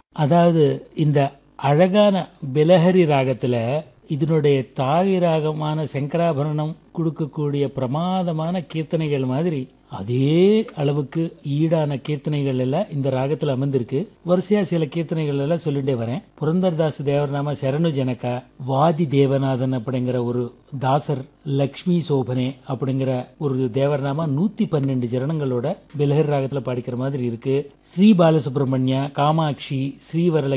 அதாவது இந்த அழகான பிலஹரி ராகத்துல இதனுடைய தாய் ராகமான சங்கராபரணம் கொடுக்கக்கூடிய பிரமாதமான கீர்த்தனைகள் மாதிரி அதே அளவுக்கு ஈடான கீர்த்தனைகள் எல்லாம் இந்த ராகத்துல அமர்ந்திருக்கு வரிசையா சில கீர்த்தனைகள் எல்லாம் சொல்லிட்டே வரேன் புரந்தர்தாஸ் தேவர்நாம சரணு ஜனகா வாதி தேவநாதன் அப்படிங்கிற ஒரு தாசர் லக்ஷ்மி சோபனே அப்படிங்கிற ஒரு தேவர்நாமா நூத்தி பன்னெண்டு சரணங்களோட பிலஹர் ராகத்துல பாடிக்கிற மாதிரி இருக்கு ஸ்ரீ பாலசுப்ரமணியா காமாட்சி ஸ்ரீவரல